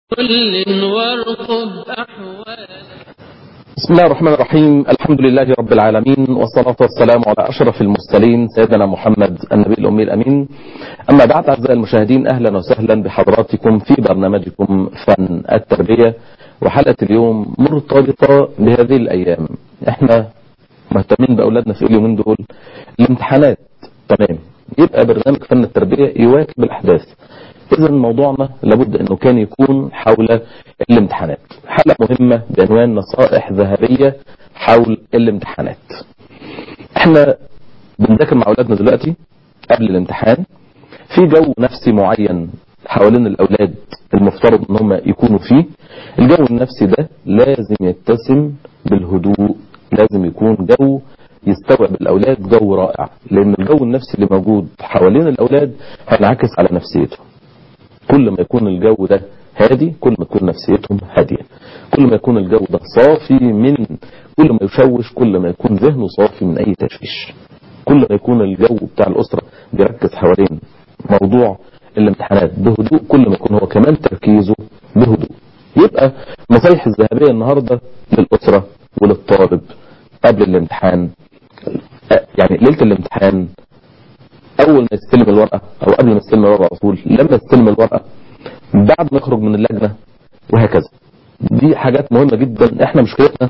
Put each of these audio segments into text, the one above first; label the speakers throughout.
Speaker 1: كل وارقب أحواله
Speaker 2: بسم الله الرحمن الرحيم الحمد لله رب العالمين والصلاة والسلام على أشرف المرسلين سيدنا محمد النبي الأمي الأمين أما بعد أعزائي المشاهدين أهلا وسهلا بحضراتكم في برنامجكم فن التربية وحلقة اليوم مرتبطة بهذه الأيام احنا مهتمين بأولادنا في اليومين دول الامتحانات تمام يبقى برنامج فن التربية يواكب الأحداث إذا موضوعنا لابد أنه كان يكون حول الامتحانات حلقة مهمة بعنوان نصائح ذهبية حول الامتحانات احنا بنذاكر مع أولادنا دلوقتي قبل الامتحان في جو نفسي معين حوالين الأولاد المفترض ان هم يكونوا فيه الجو النفسي ده لازم يتسم بالهدوء لازم يكون جو يستوعب الأولاد جو رائع لأن الجو النفسي اللي موجود حوالين الأولاد هينعكس على نفسيتهم كل ما يكون الجو ده هادي كل ما تكون نفسيتهم هادية كل ما يكون الجو ده صافي من كل ما يشوش كل ما يكون ذهنه صافي من أي تشويش كل ما يكون الجو بتاع الأسرة بيركز حوالين موضوع الامتحانات بهدوء كل ما يكون هو كمان تركيزه بهدوء يبقى نصايح الذهبية النهاردة للأسرة وللطالب قبل الامتحان يعني ليلة الامتحان اول ما يستلم الورقة او قبل ما يستلم الورقة على طول لما يستلم الورقة بعد ما يخرج من اللجنة وهكذا دي حاجات مهمة جدا احنا مشكلتنا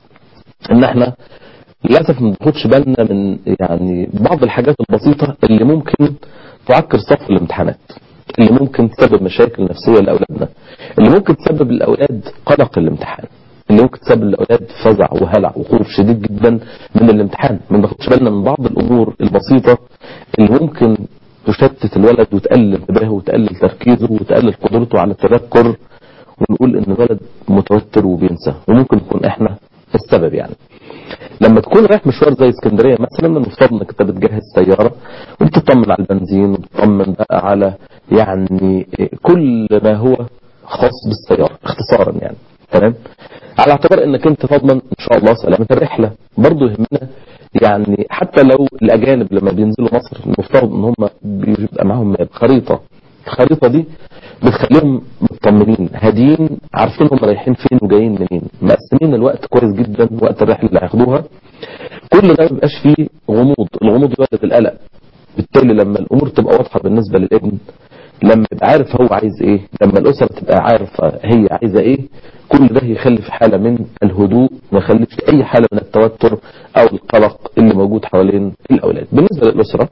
Speaker 2: ان احنا للأسف ما بناخدش بالنا من يعني بعض الحاجات البسيطة اللي ممكن تعكر صف الامتحانات اللي ممكن تسبب مشاكل نفسية لأولادنا اللي ممكن تسبب للأولاد قلق الامتحان اللي ممكن تسبب للأولاد فزع وهلع وخوف شديد جدا من الامتحان ما بناخدش بالنا من بعض الأمور البسيطة اللي ممكن تشتت الولد وتقلل انتباهه وتقلل تركيزه وتقلل قدرته على التذكر ونقول ان الولد متوتر وبينسى وممكن نكون احنا السبب يعني لما تكون رايح مشوار زي اسكندريه مثلا من المفترض انك انت بتجهز سياره وبتطمن على البنزين وبتطمن بقى على يعني كل ما هو خاص بالسياره اختصارا يعني تمام على اعتبار انك انت تضمن ان شاء الله سلامة الرحلة برضو يهمنا يعني حتى لو الاجانب لما بينزلوا مصر المفترض ان هم بيبقى معاهم خريطة الخريطة دي بتخليهم مطمنين هاديين عارفين هم رايحين فين وجايين منين مقسمين الوقت كويس جدا وقت الرحلة اللي هياخدوها كل ده ما بيبقاش فيه غموض الغموض يولد القلق بالتالي لما الامور تبقى واضحة بالنسبة للابن لما يبقى عارف هو عايز ايه لما الاسرة تبقى عارفة هي عايزة ايه كل ده يخلي في حالة من الهدوء ما يخليش اي حالة من التوتر او القلق اللي موجود حوالين الاولاد بالنسبة للاسرة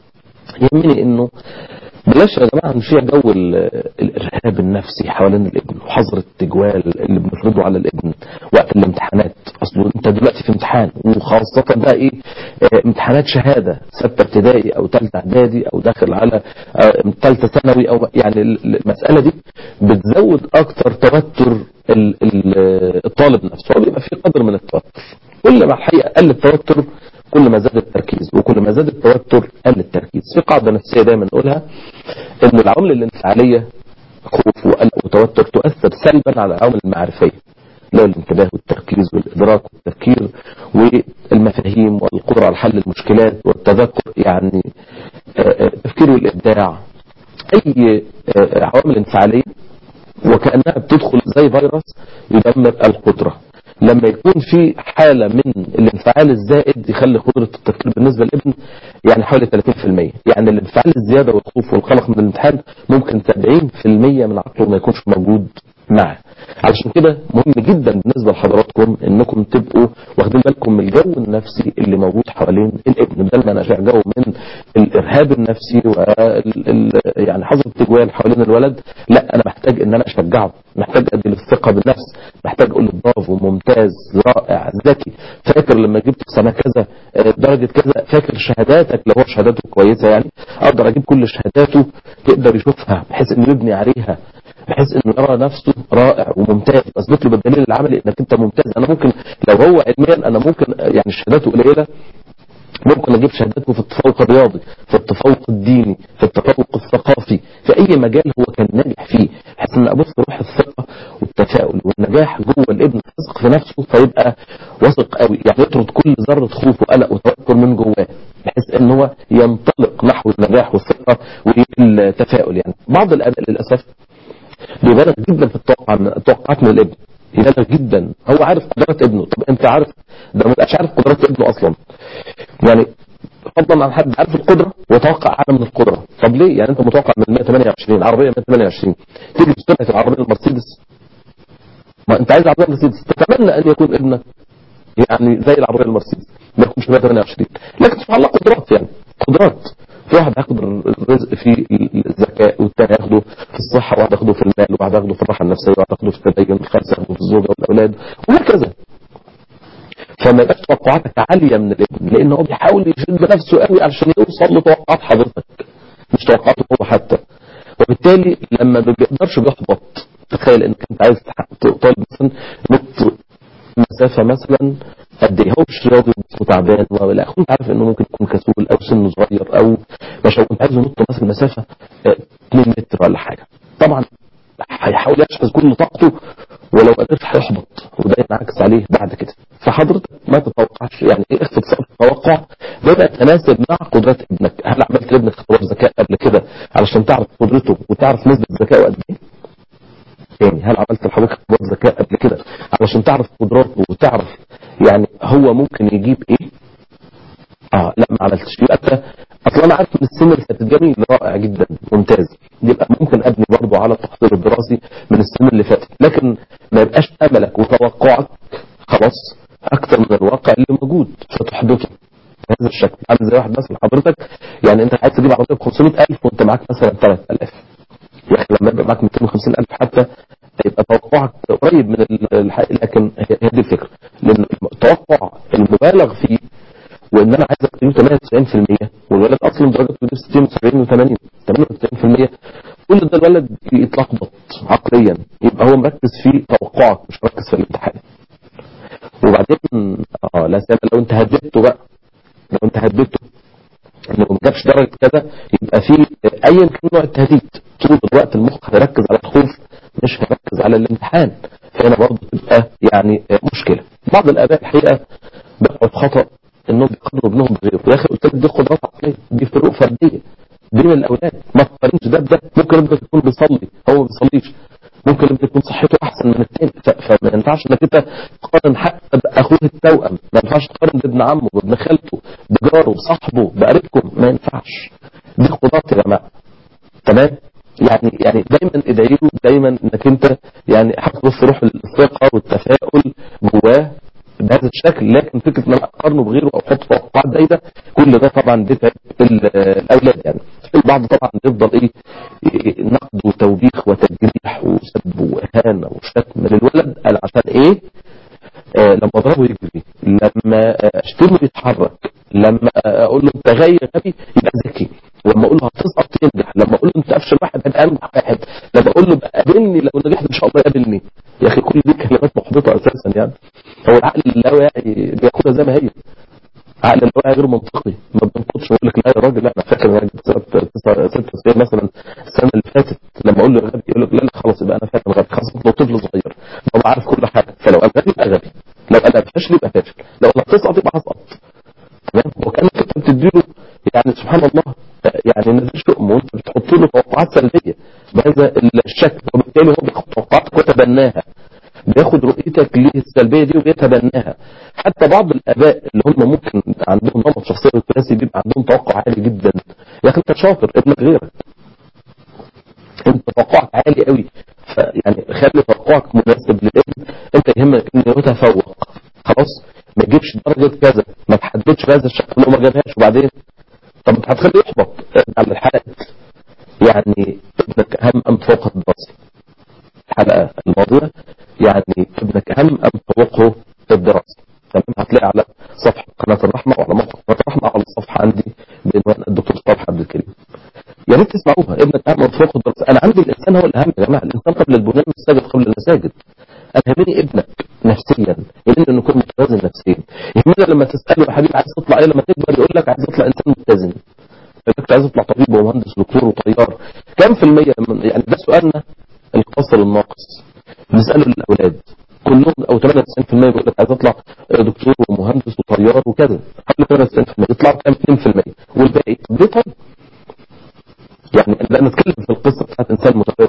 Speaker 2: يهمني انه بلاش يا جماعة نشيع جو الارهاب النفسي حوالين الابن وحظر التجوال اللي بنفرضه على الابن وقت الامتحانات اصله انت دلوقتي في امتحان وخاصة بقى ايه اه امتحانات شهادة ستة ابتدائي او ثالثه اعدادي او داخل على اه ثالثه ثانوي او يعني المسألة دي بتزود اكتر توتر الطالب نفسه هو بيبقى في قدر من التوتر كل ما الحقيقة قل التوتر كل ما زاد التركيز وكل ما زاد التوتر قل التركيز في قاعدة نفسية دايما نقولها ان العوامل الانفعالية خوف وقلق وتوتر تؤثر سلبا على العوامل المعرفية اللي هو الانتباه والتركيز والإدراك والتفكير والمفاهيم والقدرة على حل المشكلات والتذكر يعني التفكير والإبداع أي عوامل انفعالية وكأنها بتدخل زي فيروس يدمر القدرة لما يكون في حالة من الانفعال الزائد يخلي قدرة التفكير بالنسبة للابن يعني حوالي 30% يعني الانفعال الزيادة والخوف والقلق من الامتحان ممكن 70% من عقله ما يكونش موجود معه علشان كده مهم جدا بالنسبة لحضراتكم انكم تبقوا واخدين بالكم من الجو النفسي اللي موجود حوالين الابن بدل ما نشع جو من الارهاب النفسي وال يعني حظر التجوال حوالين الولد لا انا محتاج ان انا اشجعه محتاج ادي الثقة بالنفس محتاج اقول له برافو ممتاز رائع ذكي فاكر لما جبت في سنة كذا درجة كذا فاكر شهاداتك لو هو شهاداته كويسة يعني اقدر اجيب كل شهاداته يقدر يشوفها بحيث انه يبني عليها بحيث انه يرى نفسه رائع وممتاز اثبت له بالدليل العملي انك انت ممتاز انا ممكن لو هو علميا انا ممكن يعني شهاداته قليله ممكن اجيب شهاداته في التفوق الرياضي في التفوق الديني في التفوق الثقافي في اي مجال هو كان ناجح فيه بحيث ان ابص روح الثقه والتفاؤل والنجاح جوه الابن يثق في نفسه فيبقى واثق قوي يعني يطرد كل ذره خوف وقلق وتوتر من جواه بحيث ان هو ينطلق نحو النجاح والثقه والتفاؤل يعني بعض الاباء للاسف بيبالغ جدا في التوقع التوقعات من الابن يبالغ جدا هو عارف قدرات ابنه طب انت عارف ده ما بقاش عارف قدرات ابنه اصلا يعني فضلا عن حد عارف القدره وتوقع اعلى من القدره طب ليه يعني انت متوقع من 128 عربيه 128 تيجي بسرعه العربيه المرسيدس ما انت عايز عربيه مرسيدس تتمنى ان يكون ابنك يعني زي العربيه المرسيدس ما يكونش 128 لكن سبحان الله قدرات يعني قدرات في واحد هياخد الرزق في الذكاء والثاني ياخده في الصحه وواحد ياخده في المال وواحد ياخده في الراحه النفسيه وواحد ياخده في التدين الخامس ياخده في الزوجه والاولاد وهكذا فما يبقاش توقعاتك عاليه من الابن لان هو بيحاول يشد نفسه قوي علشان يوصل لتوقعات حضرتك مش توقعاته هو حتى وبالتالي لما ما بيقدرش بيحبط تخيل انك انت عايز طالب مثلا نط مسافه مثلا قد ايه هو مش راضي وجسمه تعبان ولا اخوه انت عارف انه ممكن يكون كسول او سنه صغير او مش انت عايز ينط مثلا مسافه 2 متر ولا حاجه طبعا هيحاول يشحذ كل طاقته ولو قدرت هيحبط وده ينعكس عليه بعد كده فحضرتك ما تتوقعش يعني ايه اخفض سقف التوقع ده يبقى يتناسب مع قدرات ابنك هل عملت لابنك اختبار ذكاء قبل كده علشان تعرف قدرته وتعرف نسبه ذكائه قد ايه تاني هل عملت لحضرتك اختبار ذكاء قبل كده علشان تعرف قدراته وتعرف يعني هو ممكن يجيب ايه اه لا ما عملتش يبقى انت اصلا انا عارف ان السن اللي جميل رائع جدا ممتاز يبقى ممكن ابني برضه على التحضير الدراسي من السن اللي فاتت لكن ما يبقاش املك وتوقعك خلاص اكتر من الواقع اللي موجود فتحبطه بهذا الشكل عامل زي واحد مثلا حضرتك يعني انت عايز تجيب عربيه ب 500000 وانت معاك مثلا 3000 يا اخي لما يبقى معاك 250000 حتى يبقى توقعك قريب من الحقيقة لكن هي دي الفكره لان التوقع المبالغ فيه وان انا عايز اجيب 98% والولد اصلا درجته بيجيب 60 و70 و80 98% كل ده الولد يتلخبط عقليا يبقى هو مركز في توقعك مش مركز في الامتحان وبعدين اه لا سيما لو انت هددته بقى لو انت هددته انه ما جابش درجه كذا يبقى في ايا كان نوع التهديد طول الوقت المخ هيركز على الخوف مش هيركز على الامتحان فهنا برضه تبقى يعني مشكله بعض الاباء الحقيقه بقوا في خطا انهم بيقارنوا ابنهم بغيره يا اخي قلت لك دي قدرات عقليه دي فروق فرديه بين الاولاد ما تقارنش ده بده ممكن ابنك يكون بيصلي هو ما بيصليش ممكن ابنك يكون صحته احسن من الثاني فما ينفعش انك انت تقارن حتى باخوه التوأم ما ينفعش تقارن بابن عمه بابن خالته بجاره بصاحبه بقريبكم ما ينفعش دي قدرات يا جماعه تمام يعني يعني دايما ادعي له دايما انك انت يعني هتبص روح الثقه والتفاؤل جواه بهذا الشكل لكن فكره ان انا اقارنه بغيره او احط توقعات دايده كل ده طبعا بيتعب الاولاد يعني البعض طبعا بيفضل ايه نقد وتوبيخ وتجريح وسب واهانه وشتم للولد قال عشان ايه آه لما اضربه يجري لما اشتمه يتحرك لما اقول له انت غير غبي يبقى ذكي لما اقول له هتسقط تنجح لما اقول له انت افشل واحد هيبقى انجح واحد لما اقول له بقى قابلني لو نجحت ان شاء الله قابلني يا اخي كل دي كلمات محبطه اساسا يعني هو العقل اللاواعي بياخدها زي ما هي عقل اللاواعي غير منطقي ما بنقضش بقول لك لا يا راجل لا انا فاكر انا جبت 96 مثلا السنه اللي فاتت لما اقول له غبي يقول لك لا لا خلاص يبقى انا فاهم غبي خلاص لو طفل صغير هو عارف كل حاجه فلو قال غبي يبقى غبي لو قال فاشل يبقى فاشل لو قال هتسقط يبقى هسقط تمام وكانك انت بتديله يعني سبحان الله يعني نزل شؤم وانت بتحط له توقعات سلبيه بهذا الشكل وبالتالي هو بياخد توقعاتك ويتبناها بياخد رؤيتك ليه السلبيه دي وبيتبناها حتى بعض الاباء اللي هم ممكن عندهم نمط شخصيه وثلاثي بيبقى عندهم توقع عالي جدا يا اخي انت شاطر ابنك غيرك انت توقعك عالي قوي فيعني خلي توقعك مناسب للابن انت يهمك انه يتفوق خلاص ما تجيبش درجه كذا ما تحددش بهذا الشكل لو ما جابهاش وبعدين طب انت هتخليه يحبط على الحالات يعني ابنك اهم ام تفوق الدراسه الحلقه الماضيه يعني ابنك اهم ام تفوقه الدراسه تمام هتلاقي على صفحه قناه الرحمه وعلى موقع قناه الرحمه على الصفحه عندي بعنوان الدكتور صالح عبد الكريم يا ريت تسمعوها ابنك اهم ام تفوق الدراسه انا عندي الانسان هو الاهم يا جماعه الانسان قبل البنيان والساجد قبل المساجد انا يهمني ابنك نفسيا يهمني انه يكون متوازن نفسيا يهمني لما تساله يا حبيبي عايز تطلع ايه لما تكبر يقول لك عايز اطلع انسان متزن انت عايز تطلع طبيب ومهندس ودكتور وطيار كم في المية من يعني ده سؤالنا القصر الناقص بنساله للاولاد كلهم او 98% بيقول لك عايز اطلع دكتور ومهندس وطيار وكذا قبل 98% يطلعوا كام 2% والباقي ليه طيب؟ يعني لا نتكلم في القصه بتاعت انسان متوازن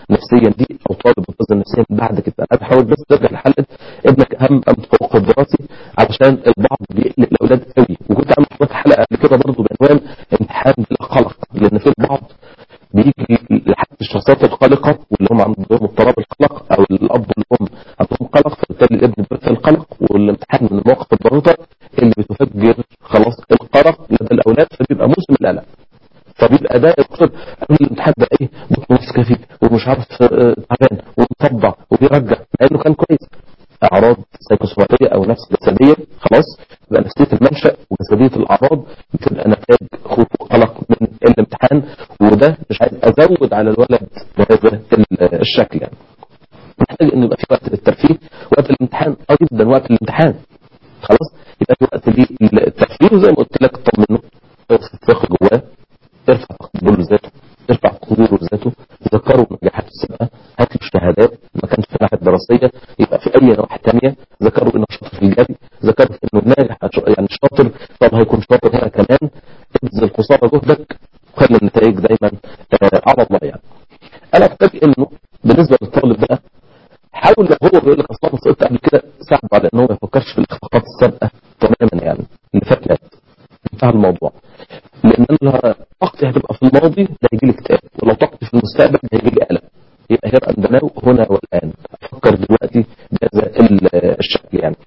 Speaker 2: نفسيا دي او طالب متزن نفسيا بعد كده انا بحاول بس ترجع لحلقه ابنك اهم ام تفوق الدراسي علشان البعض بيقلق الاولاد قوي وكنت عامل حضرتك حلقه قبل كده برضه بعنوان امتحان بلا قلق لان في البعض بيجي لحد الشخصيات القلقة واللي هم عندهم اضطراب القلق او الاب والام عندهم قلق فبالتالي الابن بيبقى القلق والامتحان من المواقف الضغوطة اللي بتفجر خلاص القلق لدى الاولاد فبيبقى موسم القلق فبيبقى ده الطفل قبل الامتحان ده ايه بطنه نسكافيه ومش عارف آه، تعبان ومصدع وبيرجع مع انه كان كويس اعراض سيكوسوماتيه او نفس جسديه خلاص يبقى نفسيه المنشا وجسديه الاعراض بتبقى نتاج خوف وقلق من الامتحان وده مش عايز ازود على الولد بهذا ال- الشكل يعني محتاج ان يبقى في وقت للترفيه وقت الامتحان اه جدا وقت الامتحان خلاص يبقى في وقت للترفيه وزي ما قلت لك طمنه تفخ جواه ارفع تقبله ذاته ارفع قدوره ذاته ذكروا نجاحاته السابقه هات له الشهادات ما كانش في الناحيه الدراسيه يبقى في اي نواحي ثانيه ذكروا انه شاطر في الجري ذكروا انه ناجح يعني شاطر طب هيكون شاطر هنا كمان ابذل قصارى جهدك وخلي النتائج دايما آه، على الله يعني انا احتاج انه بالنسبه للطالب بقى حاول لو هو بيقول لك اصلا سقطت قبل كده ساعده على انه ما يفكرش في الاخفاقات السابقه تماما يعني اللي فات مات انتهى الموضوع لان انا طاقتي هتبقى في الماضي ده هيجي لي اكتئاب ولو طاقتي في المستقبل ده هيجي لي قلق يبقى هيبقى عندنا هنا والان افكر دلوقتي بهذا ال- الشكل يعني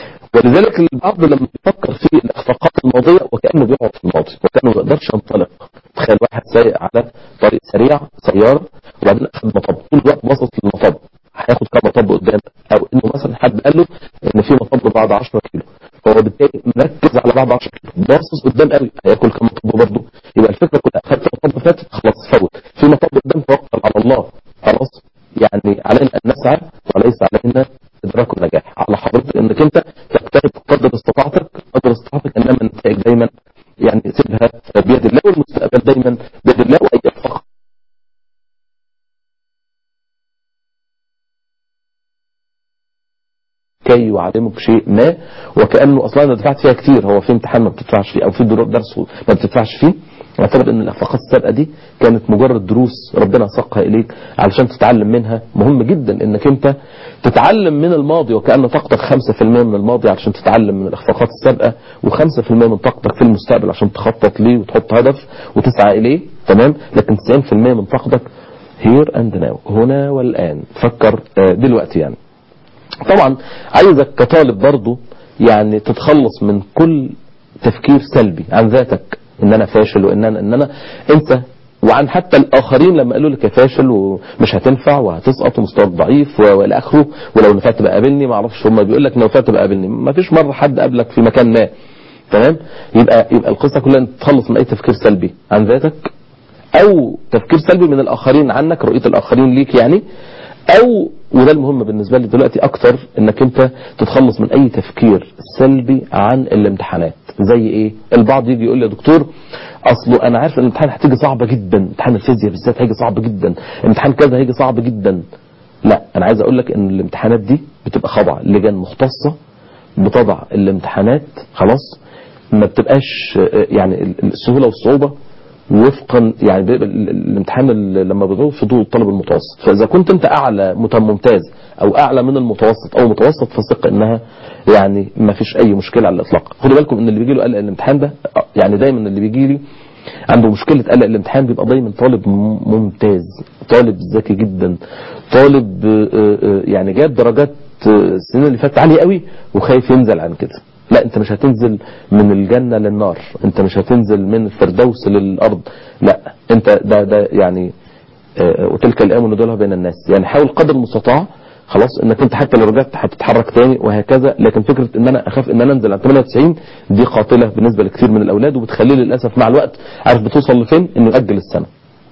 Speaker 2: ولذلك البعض لما بيفكر في الاخفاقات الماضيه وكانه بيقعد في الماضي وكانه ما يقدرش ينطلق تخيل واحد سايق على طريق سريع سياره وبعدين اخذ مطب طول الوقت باصص للمطب هياخد كام مطب قدام او انه مثلا حد قال له ان في مطب بعد 10 كيلو فهو بالتالي مركز على بعد 10 كيلو باصص قدام قوي هياكل كام مطب برضه يبقى الفكره كلها اخذت مطب فات خلاص فوت في مطب قدام توكل على الله خلاص يعني علينا ان نسعى وليس علينا ادراك النجاح على حضرتك انك انت تجتهد قدر استطاعتك قدر استطاعتك انما النتائج دايما يعني سيبها بيد الله والمستقبل دايما بيد الله واي اخفاق كي يعلمك شيء ما وكانه اصلا انا دفعت فيها كتير هو في امتحان ما بتدفعش فيه او في درو- درس ما بتدفعش فيه اعتبر ان الاخفاقات السابقه دي كانت مجرد دروس ربنا ساقها اليك علشان تتعلم منها مهم جدا انك انت تتعلم من الماضي وكان طاقتك 5% من الماضي علشان تتعلم من الاخفاقات السابقه و5% من طاقتك في المستقبل عشان تخطط ليه وتحط هدف وتسعى اليه تمام لكن 90% من طاقتك هير اند ناو هنا والان فكر آه، دلوقتي يعني طبعا عايزك كطالب برضو يعني تتخلص من كل تفكير سلبي عن ذاتك ان انا فاشل وان انا ان انا انت وعن حتى الاخرين لما قالوا لك يا فاشل ومش هتنفع وهتسقط ومستواك ضعيف و- والى اخره ولو نفعت بقى قابلني ما اعرفش هم بيقول لك لو نفعت بقى قابلني ما فيش مره حد قابلك في مكان ما تمام يبقى يبقى القصه كلها انك تتخلص من اي تفكير سلبي عن ذاتك او تفكير سلبي من الاخرين عنك رؤيه الاخرين ليك يعني او وده المهم بالنسبه لي دلوقتي اكتر انك انت تتخلص من اي تفكير سلبي عن الامتحانات زي ايه البعض يجي يقول لي يا دكتور اصله انا عارف ان الامتحان هتيجي صعبه جدا امتحان الفيزياء بالذات هيجي صعب جدا امتحان كذا هيجي صعب جدا لا انا عايز اقول لك ان الامتحانات دي بتبقى خاضعه لجان مختصه بتضع الامتحانات خلاص ما بتبقاش آه، يعني السهوله والصعوبه وفقا يعني بيبقى ال- ال- الامتحان ال- لما بيضرب في ضوء الطالب المتوسط فاذا كنت انت اعلى مت- ممتاز او اعلى من المتوسط او متوسط فثق انها يعني ما فيش اي مشكله على الاطلاق خدوا بالكم ان اللي بيجي له قلق الامتحان ده آه، يعني دايما اللي بيجي لي عنده مشكله قلق الامتحان بيبقى دايما طالب م- ممتاز طالب ذكي جدا طالب آه، آه، يعني جاب درجات آه، السنه اللي فاتت عاليه قوي وخايف ينزل عن كده لا انت مش هتنزل من الجنة للنار انت مش هتنزل من الفردوس للارض لا انت ده ده يعني آه، وتلك الايام ندولها بين الناس يعني حاول قدر المستطاع خلاص انك انت حتى لو رجعت هتتحرك تاني وهكذا لكن فكره ان انا اخاف ان انا انزل عن 98 دي قاتله بالنسبه لكثير من الاولاد وبتخليه للاسف مع الوقت عارف بتوصل لفين انه ياجل السنه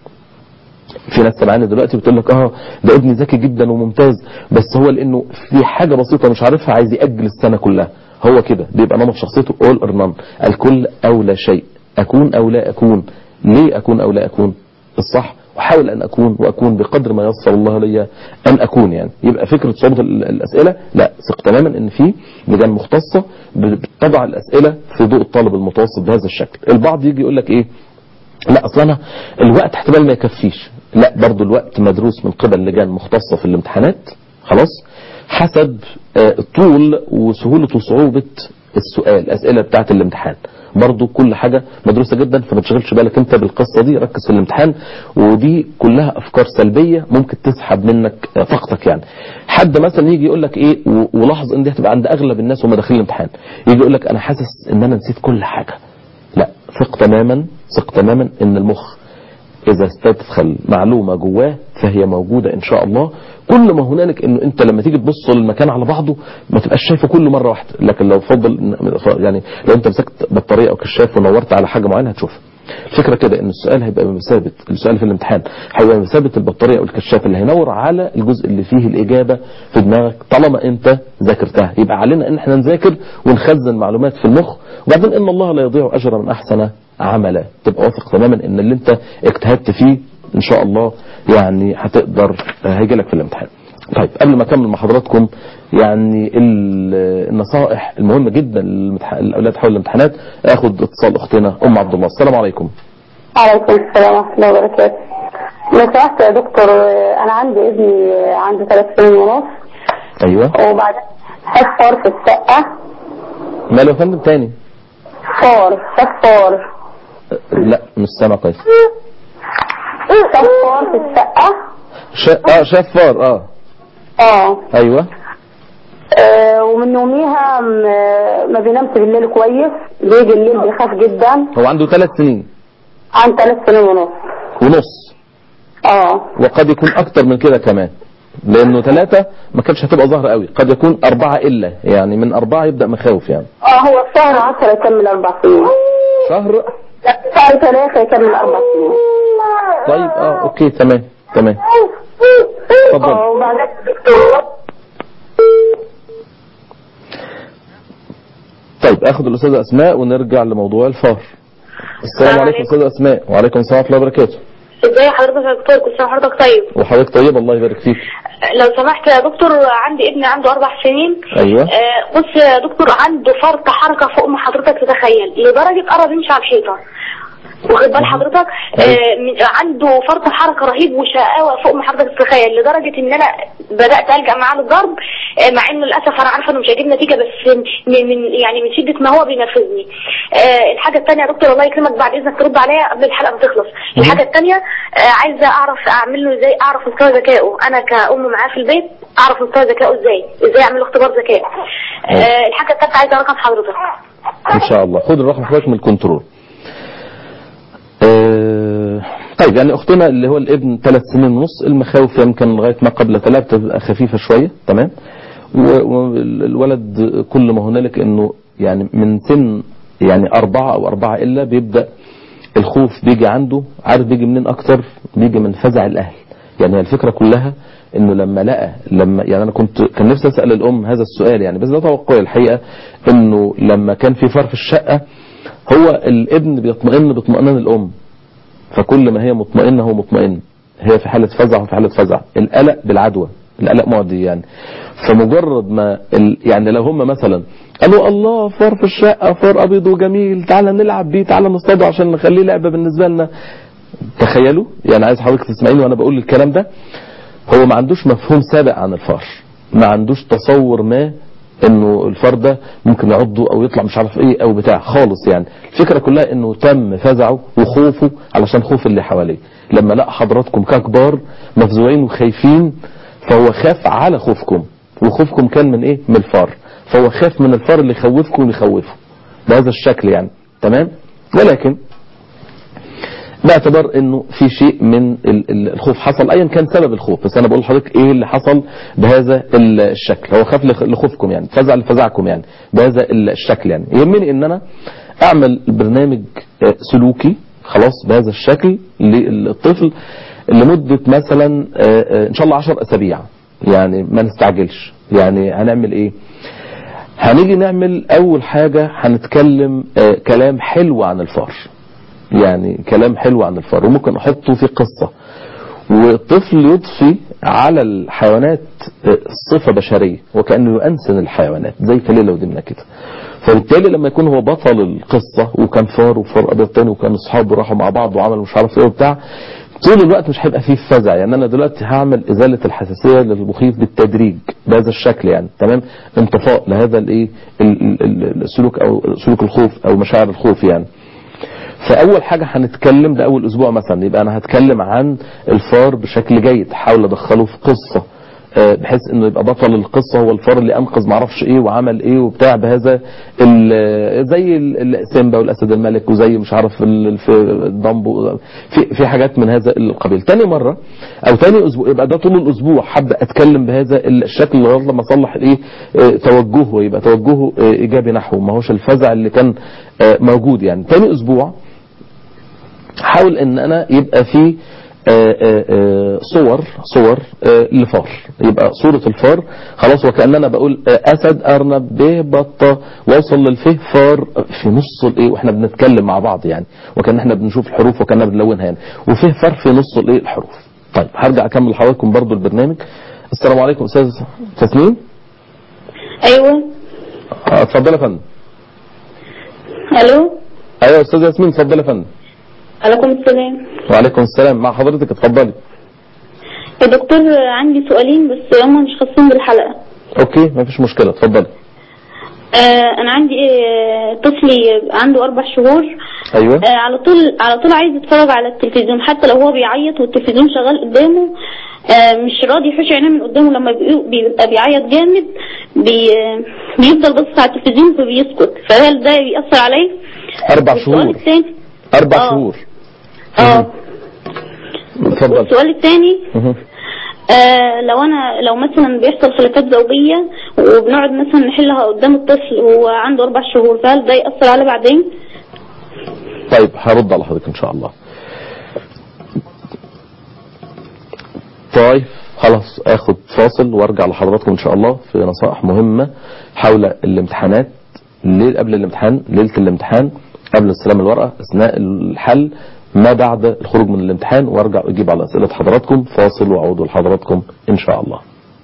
Speaker 2: في ناس سمعاني دلوقتي بتقول لك اه ده ابني ذكي جدا وممتاز بس هو لانه في حاجه بسيطه مش عارفها عايز ياجل السنه كلها هو كده بيبقى نمط شخصيته اول اور نون الكل او لا شيء اكون او لا اكون ليه اكون او لا اكون الصح وحاول ان اكون واكون بقدر ما يسر الله لي ان اكون يعني يبقى فكره صعوبه ال- الاسئله لا ثق تماما ان في لجان مختصه بتضع الاسئله في ضوء الطالب المتوسط بهذا الشكل البعض يجي يقول لك ايه لا اصل انا الوقت احتمال ما يكفيش لا برضو الوقت مدروس من قبل لجان مختصة في الامتحانات خلاص حسب آه، طول وسهولة وصعوبة السؤال الأسئلة بتاعة الامتحان برضو كل حاجة مدروسة جدا فما تشغلش بالك انت بالقصة دي ركز في الامتحان ودي كلها افكار سلبية ممكن تسحب منك آه، طاقتك يعني حد مثلا يجي يقول لك ايه و- ولاحظ ان دي هتبقى عند اغلب الناس وهم داخلين الامتحان يجي يقول لك انا حاسس ان انا نسيت كل حاجة لا ثق تماما ثق تماما ان المخ إذا استدخل معلومة جواه فهي موجودة إن شاء الله كل ما هنالك إنه أنت لما تيجي تبص للمكان على بعضه ما تبقاش شايفه كل مرة واحدة لكن لو فضل يعني لو أنت مسكت بطارية أو كشاف ونورت على حاجة معينة هتشوفها الفكرة كده إن السؤال هيبقى بمثابة السؤال في الامتحان هيبقى بمثابة البطارية أو الكشاف اللي هينور على الجزء اللي فيه الإجابة في دماغك طالما أنت ذاكرتها يبقى علينا إن احنا نذاكر ونخزن معلومات في المخ وبعدين إن الله لا يضيع أجر من أحسن عملا تبقى واثق تماما ان اللي انت اجتهدت فيه ان شاء الله يعني هتقدر هيجي لك في الامتحان طيب قبل ما اكمل مع حضراتكم يعني ال- النصائح المهمه جدا للمتح- للاولاد حول الامتحانات اخد اتصال اختنا ام عبد الله السلام عليكم
Speaker 3: عليكم السلام ورحمة الله وبركاته لو سمحت يا دكتور أنا عندي ابني عنده ثلاث سنين ونص
Speaker 2: ايوه
Speaker 3: وبعدين شاف فار في الشقة
Speaker 2: ماله يا فندم تاني
Speaker 3: فار شاف فار
Speaker 2: لا مش سامع كويس
Speaker 3: شاف فار في الشقة
Speaker 2: شا... اه شاف فار اه
Speaker 3: اه
Speaker 2: ايوه
Speaker 3: آه، ومن يوميها م- ما بينامش بالليل كويس بيجي الليل بيخاف جدا
Speaker 2: هو عنده ثلاث سنين
Speaker 3: عن ثلاث سنين ونص
Speaker 2: ونص
Speaker 3: اه
Speaker 2: وقد يكون اكتر من كده كمان لانه ثلاثة ما كانش هتبقى ظاهرة قوي قد يكون اربعة الا يعني من اربعة يبدأ مخاوف يعني
Speaker 3: اه هو في شهر 10 يكمل اربع سنين
Speaker 2: شهر
Speaker 3: لا في شهر ثلاثة يكمل اربع سنين
Speaker 2: طيب اه اوكي تمام تمام اتفضل.
Speaker 3: اه وبعدين الدكتور
Speaker 2: طيب اخد الاستاذة اسماء ونرجع لموضوع الفار السلام
Speaker 4: السلام
Speaker 2: عليكم
Speaker 4: عليكم.
Speaker 2: استاذة اسماء وعليكم السلام ورحمة الله وبركاته
Speaker 4: ازاي حضرتك يا دكتور كل سنه وحضرتك طيب
Speaker 2: وحضرتك طيب الله يبارك فيك
Speaker 4: لو سمحت يا دكتور عندي ابني عنده اربع سنين
Speaker 2: ايوه
Speaker 4: آه، بص يا دكتور عنده فرط حركه فوق ما حضرتك تتخيل لدرجه قرب يمشي على الحيطه واخد بال حضرتك آه، من- عنده فرط حركه رهيب وشقاوه فوق ما حضرتك تتخيل لدرجه ان انا بدات الجا معاه للضرب آه، مع انه للاسف انا عارفه انه مش هيجيب نتيجه بس من من يعني من شده ما هو بينرفزني آه، الحاجه الثانيه يا دكتور الله يكرمك بعد اذنك ترد عليا قبل الحلقه ما تخلص الحاجه الثانيه عايزه اعرف اعمل له ازاي اعرف مستوى ذكائه انا كأم معاه في البيت اعرف مستوى ذكائه ازاي ازاي اعمل له اختبار ذكاء آه، الحاجه الثالثه عايزه رقم حضرتك
Speaker 2: ان شاء الله خد الرقم حضرتك من الكنترول آه، طيب يعني اختنا اللي هو الابن ثلاث سنين ونص المخاوف يمكن لغايه ما قبل ثلاث تبقى خفيفه شويه تمام و- والولد كل ما هنالك انه يعني من سن يعني أربعة أو أربعة إلا بيبدأ الخوف بيجي عنده عارف بيجي منين أكتر بيجي من فزع الأهل يعني هي الفكرة كلها انه لما لقى لما يعني انا كنت كان نفسي اسال الام هذا السؤال يعني بس ده توقعي الحقيقه انه لما كان في فار في الشقه هو الابن بيطمئن باطمئنان الام فكل ما هي مطمئنه هو مطمئن هي في حاله فزع وفي حاله فزع القلق بالعدوى القلق معدي يعني فمجرد ما ال... يعني لو هم مثلا قالوا الله فار في الشقه فار ابيض وجميل تعالى نلعب بيه تعالى نصطاده عشان نخليه لعبه بالنسبه لنا تخيلوا يعني عايز حضرتك تسمعيني وانا بقول الكلام ده هو ما عندوش مفهوم سابق عن الفار ما عندوش تصور ما انه الفار ده ممكن يعضه او يطلع مش عارف ايه او بتاع خالص يعني الفكرة كلها انه تم فزعه وخوفه علشان خوف اللي حواليه لما لقى حضراتكم ككبار مفزوعين وخايفين فهو خاف على خوفكم وخوفكم كان من ايه من الفار فهو خاف من الفار اللي يخوفكم ويخوفه بهذا الشكل يعني تمام ولكن باعتبار انه في شيء من ال- ال- الخوف حصل ايا كان سبب الخوف بس انا بقول لحضرتك ايه اللي حصل بهذا ال- الشكل هو خاف لخ- لخوفكم يعني فزع لفزعكم يعني بهذا ال- الشكل يعني يهمني ان انا اعمل برنامج آه، سلوكي خلاص بهذا الشكل للطفل لمدة مثلا آه، آه، ان شاء الله 10 اسابيع يعني ما نستعجلش يعني هنعمل ايه هنيجي نعمل اول حاجة هنتكلم آه، كلام حلو عن الفار يعني كلام حلو عن الفار وممكن احطه في قصة والطفل يضفي على الحيوانات صفة بشرية وكأنه يؤنسن الحيوانات زي كليلة ودمنة كده فبالتالي لما يكون هو بطل القصة وكان فار وفار أبيض تاني وكانوا أصحابه راحوا مع بعض وعملوا مش عارف ايه وبتاع طول الوقت مش هيبقى فيه فزع يعني انا دلوقتي هعمل ازاله الحساسيه للمخيف بالتدريج بهذا الشكل يعني تمام انطفاء لهذا الايه ال- ال- ال- السلوك او سلوك الخوف او مشاعر الخوف يعني فاول حاجه هنتكلم ده اول اسبوع مثلا يبقى انا هتكلم عن الفار بشكل جيد حاول ادخله في قصه آه، بحيث انه يبقى بطل القصه هو الفار اللي انقذ معرفش ايه وعمل ايه وبتاع بهذا ال- زي ال- السيمبا والاسد الملك وزي مش عارف ال- الف- الدمبو في في حاجات من هذا القبيل تاني مره او تاني اسبوع يبقى ده طول الاسبوع هبدا اتكلم بهذا الشكل لغايه لما اصلح الايه آه، توجهه يبقى توجهه آه، ايجابي نحوه ما هوش الفزع اللي كان آه، موجود يعني تاني اسبوع حاول ان انا يبقى في آه، آه، آه، صور صور آه، لفار يبقى صورة الفار خلاص وكأننا بقول آه، أسد أرنب ب بطة وصل للفه فار في نص الإيه وإحنا بنتكلم مع بعض يعني وكأن إحنا بنشوف الحروف وكأننا بنلونها يعني وفيه فار في نص الإيه الحروف طيب هرجع أكمل لحضراتكم برضو البرنامج السلام عليكم أستاذ تسنيم
Speaker 4: ايوه
Speaker 2: آه، اتفضل يا فندم
Speaker 4: الو
Speaker 2: أيوة يا أستاذ ياسمين اتفضل يا فندم
Speaker 4: عليكم السلام
Speaker 2: وعليكم السلام مع حضرتك اتفضلي
Speaker 4: يا دكتور عندي سؤالين بس هم مش خاصين بالحلقة
Speaker 2: أوكي مفيش مشكلة اتفضلي
Speaker 4: آه انا عندي آه طفلي عنده اربع شهور
Speaker 2: أيوة
Speaker 4: آه على طول على طول عايز يتفرج على التلفزيون حتى لو هو بيعيط والتلفزيون شغال قدامه آه مش راضي يحوش عينيه من قدامه لما بي- بيبقى بيعيط جامد بي آه بيفضل باصص على التلفزيون فبيسكت فهل ده بيأثر عليه؟
Speaker 2: أربع
Speaker 4: والسؤال
Speaker 2: شهور
Speaker 4: الثاني
Speaker 2: أربع
Speaker 4: آه.
Speaker 2: شهور
Speaker 4: اه
Speaker 2: اتفضل
Speaker 4: والسؤال الثاني
Speaker 2: مهم.
Speaker 4: آه لو انا لو مثلا بيحصل خلافات زوجيه وبنقعد مثلا نحلها قدام الطفل وهو عنده اربع شهور فهل ده يأثر عليه بعدين؟
Speaker 2: طيب هرد على حضرتك ان شاء الله طيب خلاص اخد فاصل وارجع لحضراتكم ان شاء الله في نصائح مهمة حول الامتحانات ليل قبل الامتحان ليلة الامتحان قبل استلام الورقة اثناء الحل ما بعد الخروج من الامتحان وارجع اجيب على اسئلة حضراتكم فاصل واعود لحضراتكم ان شاء الله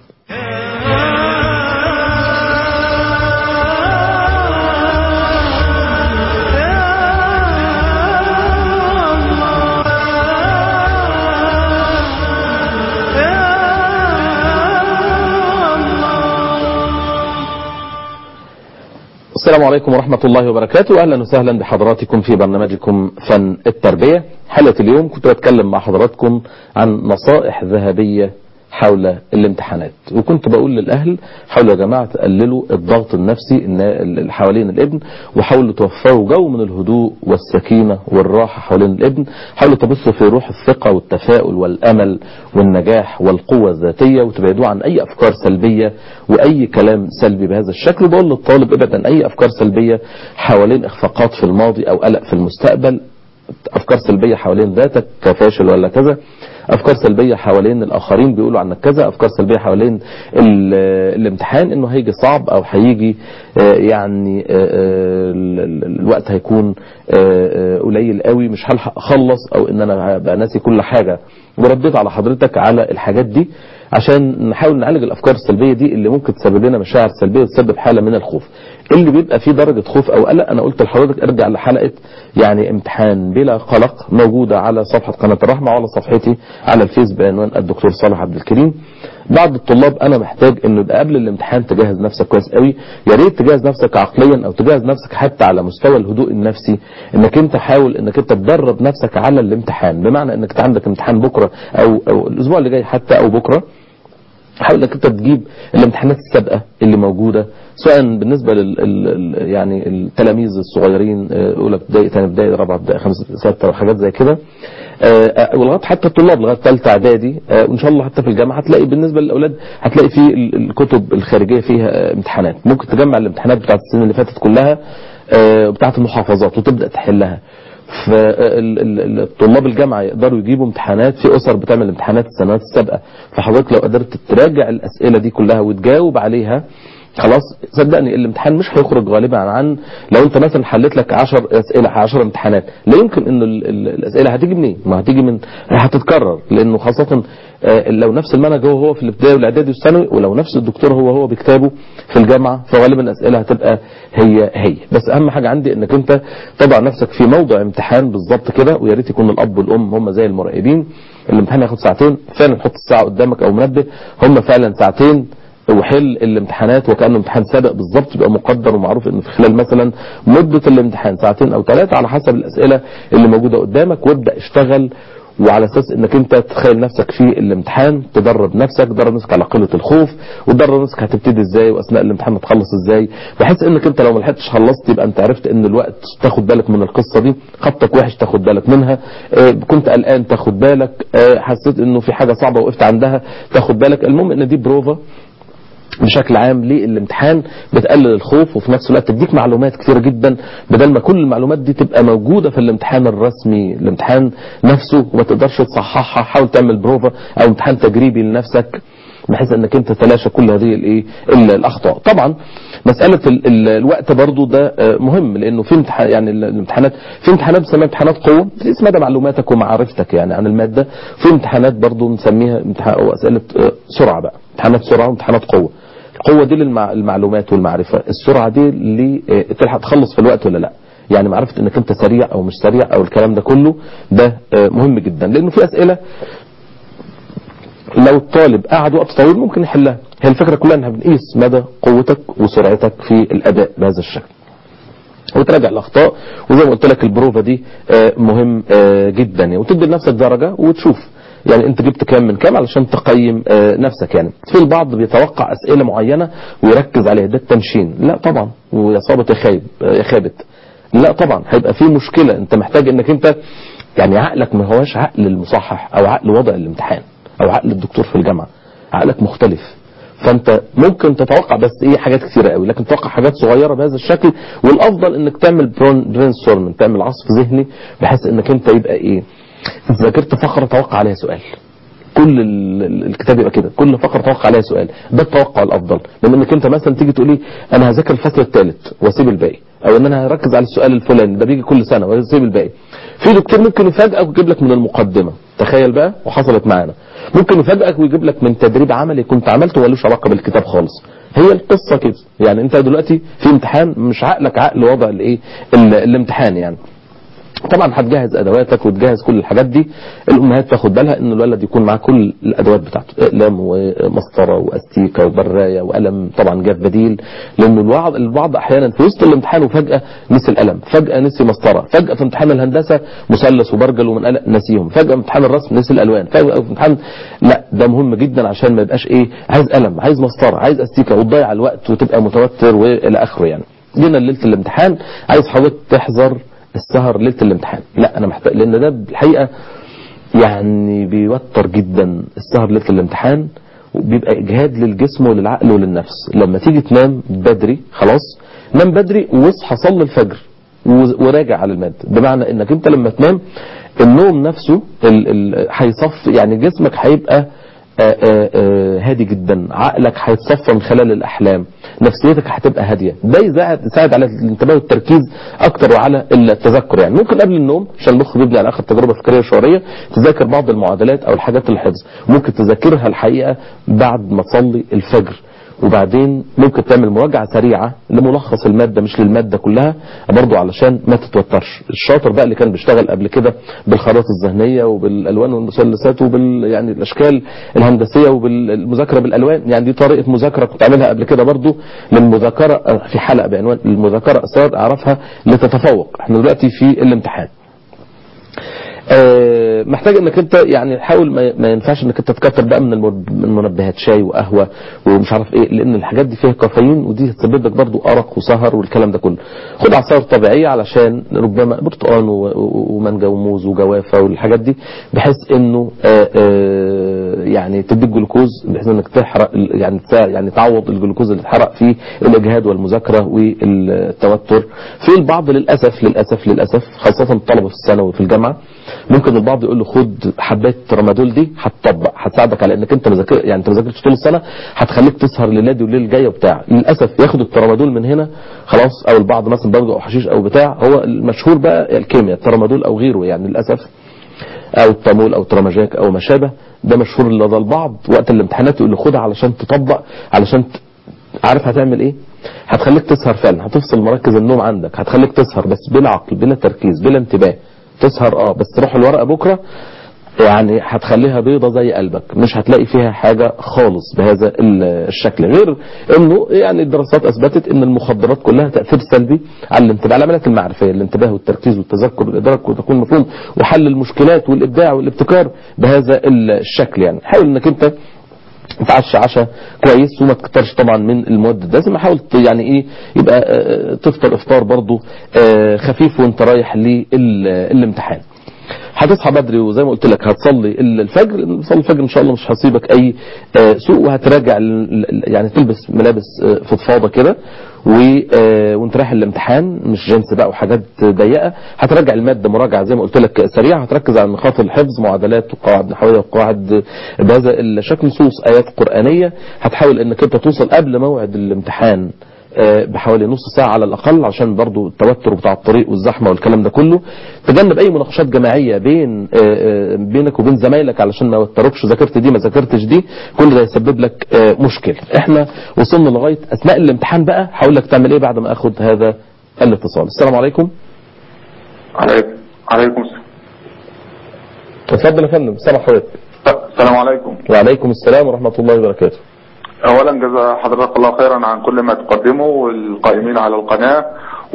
Speaker 2: السلام عليكم ورحمة الله وبركاته أهلا وسهلا بحضراتكم في برنامجكم فن التربية حلقة اليوم كنت بتكلم مع حضراتكم عن نصائح ذهبية حول الامتحانات وكنت بقول للأهل حاولوا يا جماعة تقللوا الضغط النفسي اللي حوالين الابن وحاولوا توفروا جو من الهدوء والسكينة والراحة حوالين الابن حاولوا تبثوا في روح الثقة والتفاؤل والأمل والنجاح والقوة الذاتية وتبعدوا عن أي أفكار سلبية وأي كلام سلبي بهذا الشكل وبقول للطالب ابعد عن أي أفكار سلبية حوالين إخفاقات في الماضي أو قلق في المستقبل أفكار سلبية حوالين ذاتك كفاشل ولا كذا افكار سلبيه حوالين الاخرين بيقولوا عنك كذا افكار سلبيه حوالين ال- الامتحان انه هيجي صعب او هيجي آه، يعني آه، آه، ال- ال- الوقت هيكون آه، آه، قليل قوي مش هلحق اخلص او ان انا هبقى ناسي كل حاجه ورديت على حضرتك على الحاجات دي عشان نحاول نعالج الافكار السلبيه دي اللي ممكن تسبب لنا مشاعر سلبيه وتسبب حاله من الخوف اللي بيبقى فيه درجه خوف او قلق انا قلت لحضرتك ارجع لحلقه يعني امتحان بلا قلق موجوده على صفحه قناه الرحمه وعلى صفحتي على الفيس بعنوان الدكتور صالح عبد الكريم بعض الطلاب انا محتاج انه يبقى قبل الامتحان تجهز نفسك كويس قوي يا ريت تجهز نفسك عقليا او تجهز نفسك حتى على مستوى الهدوء النفسي انك انت حاول انك انت تدرب نفسك على الامتحان بمعنى انك انت عندك امتحان بكره او, أو الاسبوع اللي جاي حتى او بكره حاول انك انت تجيب الامتحانات السابقه اللي موجوده سواء بالنسبه لل ال- ال- يعني التلاميذ الصغيرين آه، اولى ابتدائي ثاني ابتدائي رابعه ابتدائي خمسه سته وحاجات زي كده آه، آه، ولغايه حتى الطلاب لغايه ثالثه اعدادي آه، وان شاء الله حتى في الجامعه هتلاقي بالنسبه للاولاد هتلاقي في ال- الكتب الخارجيه فيها آه، امتحانات ممكن تجمع الامتحانات بتاعت السنين اللي فاتت كلها آه، بتاعت المحافظات وتبدا تحلها فالطلاب الجامعة يقدروا يجيبوا امتحانات في أسر بتعمل امتحانات السنوات السابقة فحضرتك لو قدرت تراجع الأسئلة دي كلها وتجاوب عليها خلاص صدقني الامتحان مش هيخرج غالبا عن لو انت مثلا حليت لك 10 اسئله 10 امتحانات لا يمكن ان ال- ال- الاسئله هتيجي منين ما هتيجي من هتتكرر لانه خاصه آه، لو نفس المنهج هو هو في الابتدائي والاعدادي والثانوي ولو نفس الدكتور هو هو بكتابه في الجامعه فغالبا الاسئله هتبقى هي هي بس اهم حاجه عندي انك انت تضع نفسك في موضع امتحان بالظبط كده ويا ريت يكون الاب والام هم زي المراقبين الامتحان ياخد ساعتين فعلا حط الساعه قدامك او منبه هم فعلا ساعتين وحل الامتحانات وكانه امتحان سابق بالظبط يبقى مقدر ومعروف ان في خلال مثلا مده الامتحان ساعتين او ثلاثه على حسب الاسئله اللي موجوده قدامك وابدا اشتغل وعلى اساس انك انت تتخيل نفسك في الامتحان تدرب نفسك تدرب نفسك على قله الخوف وتدرب نفسك هتبتدي ازاي واثناء الامتحان هتخلص ازاي بحيث انك انت لو ما لحقتش خلصت يبقى انت عرفت ان الوقت تاخد بالك من القصه دي خطك وحش تاخد بالك منها اه كنت قلقان تاخد بالك اه حسيت انه في حاجه صعبه وقفت عندها تاخد بالك المهم ان دي بروفا بشكل عام للامتحان بتقلل الخوف وفي نفس الوقت تديك معلومات كثيرة جدا بدل ما كل المعلومات دي تبقى موجودة في الامتحان الرسمي الامتحان نفسه وما تقدرش تصححها حاول تعمل بروفا او امتحان تجريبي لنفسك بحيث انك انت تتلاشى كل هذه الايه ال- الاخطاء طبعا مساله ال ال الوقت برضو ده آه، مهم لانه في امتحان يعني ال- الامتحانات في امتحانات بنسميها امتحانات قوه دي اسمها ده معلوماتك ومعرفتك يعني عن الماده في امتحانات برضو بنسميها امتحان او اسئله آه، سرعه بقى امتحانات سرعه وامتحانات قوه القوه دي للمعلومات والمعرفه السرعه دي اللي آه، تلحق تخلص في الوقت ولا لا يعني معرفه انك انت سريع او مش سريع او الكلام ده كله ده آه، مهم جدا لانه في اسئله لو الطالب قعد وقت طويل ممكن يحلها هي الفكره كلها انها بنقيس مدى قوتك وسرعتك في الاداء بهذا الشكل وتراجع الاخطاء وزي ما قلت لك البروفه دي آه، مهم آه، جدا يعني وتدي لنفسك درجه وتشوف يعني انت جبت كام من كام علشان تقيم آه، نفسك يعني في البعض بيتوقع اسئله معينه ويركز عليها ده التنشين لا طبعا ويا صابت يا خايب آه، يا خابت لا طبعا هيبقى في مشكله انت محتاج انك انت يعني عقلك ما هوش عقل المصحح او عقل وضع الامتحان او عقل الدكتور في الجامعه عقلك مختلف فانت ممكن تتوقع بس ايه حاجات كثيره قوي لكن تتوقع حاجات صغيره بهذا الشكل والافضل انك تعمل برين ستورم تعمل عصف ذهني بحيث انك انت يبقى ايه ذاكرت فقره توقع عليها سؤال كل ال- ال- الكتاب يبقى كده كل فقره توقع عليها سؤال ده التوقع الافضل لما انك انت مثلا تيجي تقول لي انا هذاكر الفصل الثالث واسيب الباقي او ان انا هركز على السؤال الفلاني ده بيجي كل سنه واسيب الباقي في دكتور ممكن يفاجئك ويجيب لك من المقدمه تخيل بقى وحصلت معانا ممكن يفاجئك ويجيب لك من تدريب عملي كنت عملته ملوش علاقه بالكتاب خالص هي القصه كده يعني انت دلوقتي في امتحان مش عقلك عقل وضع الايه ال- الامتحان يعني طبعا هتجهز ادواتك وتجهز كل الحاجات دي الامهات تاخد بالها ان الولد يكون معاه كل الادوات بتاعته اقلام ومسطره واستيكه وبرايه وقلم طبعا جاف بديل لانه البعض البعض احيانا في وسط الامتحان وفجاه نسي القلم فجاه نسي مسطره فجاه في امتحان الهندسه مثلث وبرجل ومن قلق نسيهم فجاه في امتحان الرسم نسي الالوان فجاه في امتحان لا ده مهم جدا عشان ما يبقاش ايه عايز قلم عايز مسطره عايز استيكه وتضيع الوقت وتبقى متوتر والى اخره يعني جينا ليله الامتحان عايز حضرتك تحذر السهر ليله الامتحان لا انا محتاج لان ده الحقيقه يعني بيوتر جدا السهر ليله الامتحان وبيبقى اجهاد للجسم وللعقل وللنفس لما تيجي تنام بدري خلاص نام بدري واصحى صلي الفجر و- وراجع على الماده بمعنى انك انت لما تنام النوم نفسه ال- ال- هيصف يعني جسمك هيبقى آه، آه، آه، هادي جدا عقلك هيتصفى من خلال الاحلام نفسيتك هتبقى هاديه ده يساعد يساعد على الانتباه والتركيز اكتر وعلى التذكر يعني ممكن قبل النوم عشان المخ بيبني على اخر تجربه فكريه شعوريه تذاكر بعض المعادلات او الحاجات الحفظ ممكن تذاكرها الحقيقه بعد ما تصلي الفجر وبعدين ممكن تعمل مراجعة سريعة لملخص المادة مش للمادة كلها برضو علشان ما تتوترش الشاطر بقى اللي كان بيشتغل قبل كده بالخرائط الذهنية وبالألوان والمثلثات وبال يعني الأشكال الهندسية وبالمذاكرة بالألوان يعني دي طريقة مذاكرة كنت عاملها قبل كده برضو للمذاكرة في حلقة بعنوان المذاكرة أسرار أعرفها لتتفوق احنا دلوقتي في الامتحان آه، محتاج انك انت يعني حاول ما ما ينفعش انك انت تكتر بقى من المر- من المنبهات شاي وقهوه ومش عارف ايه لان الحاجات دي فيها كافيين ودي هتسبب لك برضو ارق وسهر والكلام ده كله خد عصائر طبيعيه علشان ربما برتقال و- و- ومانجا وموز وجوافه والحاجات دي بحيث انه آه، آه، يعني تديك جلوكوز بحيث انك تحرق ال- يعني تسا- يعني تعوض الجلوكوز اللي اتحرق في الاجهاد والمذاكره والتوتر في البعض للاسف للاسف للاسف خاصه الطلبه في الثانوي وفي الجامعه ممكن البعض يقول له خد حبات ترامادول دي هتطبق هتساعدك على انك انت مذاكر يعني انت ما ذاكرتش طول السنه هتخليك تسهر الليله دي والليل الجايه وبتاع للاسف ياخد الترامادول من هنا خلاص او البعض مثلا برضه او حشيش او بتاع هو المشهور بقى الكيمياء الترامادول او غيره يعني للاسف او التامول او تراماجاك او ما شابه ده مشهور لدى البعض وقت الامتحانات يقول له خدها علشان تطبق علشان ت... عارف هتعمل ايه هتخليك تسهر فعلا هتفصل مراكز النوم عندك هتخليك تسهر بس بلا عقل بلا تركيز بلا انتباه تسهر اه بس تروح الورقه بكره يعني هتخليها بيضة زي قلبك مش هتلاقي فيها حاجة خالص بهذا ال- الشكل غير انه يعني الدراسات اثبتت ان المخدرات كلها تأثير سلبي على الانتباه على العمليات المعرفية الانتباه والتركيز والتذكر والادراك وتكون مفهوم وحل المشكلات والابداع والابتكار بهذا ال- الشكل يعني حاول انك انت تعشى عشاء كويس وما تكترش طبعا من المواد الدسمه حاول ت- يعني ايه يبقى آه، تفطر افطار برضو آه، خفيف وانت رايح للامتحان هتصحى بدري وزي ما قلت لك هتصلي الفجر لأن تصلي الفجر ان شاء الله مش هيصيبك اي آه، سوء وهتراجع ال- ال- يعني تلبس ملابس آه، فضفاضه كده و- آه، وانت رايح الامتحان مش جنس بقى وحاجات ضيقه هتراجع الماده مراجعه زي ما قلت لك سريعه هتركز على نقاط الحفظ معادلات وقواعد نحويه وقواعد بهذا الشكل نصوص ايات قرانيه هتحاول انك انت توصل قبل موعد الامتحان آه، بحوالي نص ساعة على الأقل عشان برضو التوتر بتاع الطريق والزحمة والكلام ده كله تجنب أي مناقشات جماعية بين آه، آه، بينك وبين زمايلك علشان ما يوتروكش ذاكرت دي ما ذاكرتش دي كل ده يسبب لك آه، مشكلة احنا وصلنا لغاية أثناء الامتحان بقى هقول لك تعمل إيه بعد ما أخد هذا الاتصال السلام عليكم
Speaker 5: عليكم عليكم السلام
Speaker 2: اتفضل يا فندم سامع حضرتك
Speaker 5: السلام عليكم
Speaker 2: وعليكم السلام ورحمة الله وبركاته
Speaker 5: اولا جزا حضرتك الله خيرا عن كل ما تقدمه والقائمين على القناة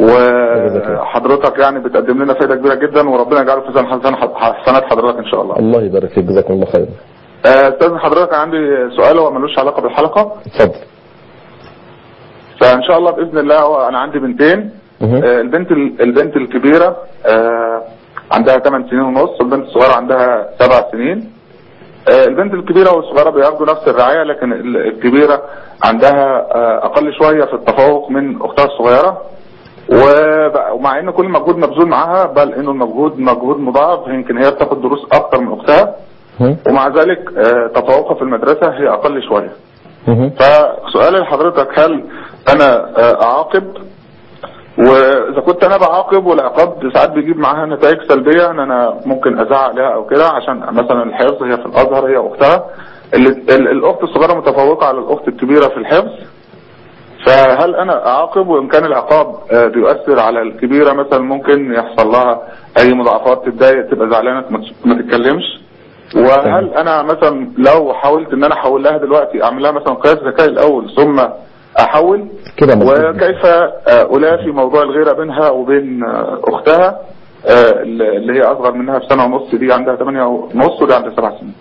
Speaker 5: وحضرتك يعني بتقدم لنا فايدة كبيرة جدا وربنا يجعله في ميزان حسن- حسنات حضرتك ان شاء الله
Speaker 2: الله يبارك فيك جزاكم الله خير
Speaker 5: آه، استاذ حضرتك عندي سؤال هو ملوش علاقة بالحلقة
Speaker 2: اتفضل
Speaker 5: فان شاء الله باذن الله هو انا عندي بنتين
Speaker 2: مهم.
Speaker 5: آه، البنت ال- البنت الكبيرة آه، عندها 8 سنين ونص والبنت الصغيرة عندها 7 سنين آه، البنت الكبيرة والصغيرة بياخدوا نفس الرعاية لكن ال- الكبيرة عندها آه، أقل شوية في التفوق من أختها الصغيرة وب- ومع ان كل مجهود مبذول معاها بل انه المجهود مجهود مضاعف يمكن هي بتاخد دروس اكتر من اختها
Speaker 2: مهم.
Speaker 5: ومع ذلك آه، تفوقها في المدرسة هي اقل شوية
Speaker 2: مهم.
Speaker 5: فسؤالي لحضرتك هل انا آه، اعاقب واذا كنت انا بعاقب والعقاب ساعات بيجيب معاها نتائج سلبيه ان انا ممكن ازعق لها او كده عشان مثلا الحفظ هي في الازهر هي اختها ال- ال- الاخت الصغيره متفوقه على الاخت الكبيره في الحفظ فهل انا اعاقب وان كان العقاب آه، بيؤثر على الكبيره مثلا ممكن يحصل لها اي مضاعفات تتضايق تبقى زعلانه ما تس- ما تتكلمش وهل انا مثلا لو حاولت ان انا احول لها دلوقتي اعمل لها مثلا قياس ذكاء الاول ثم احول
Speaker 2: كده مظبوط.
Speaker 5: وكيف آه، ألافي موضوع الغيرة بينها وبين آه، أختها آه، اللي هي أصغر منها بسنة ونص دي عندها 8 ونص ودي عندها 7 سنين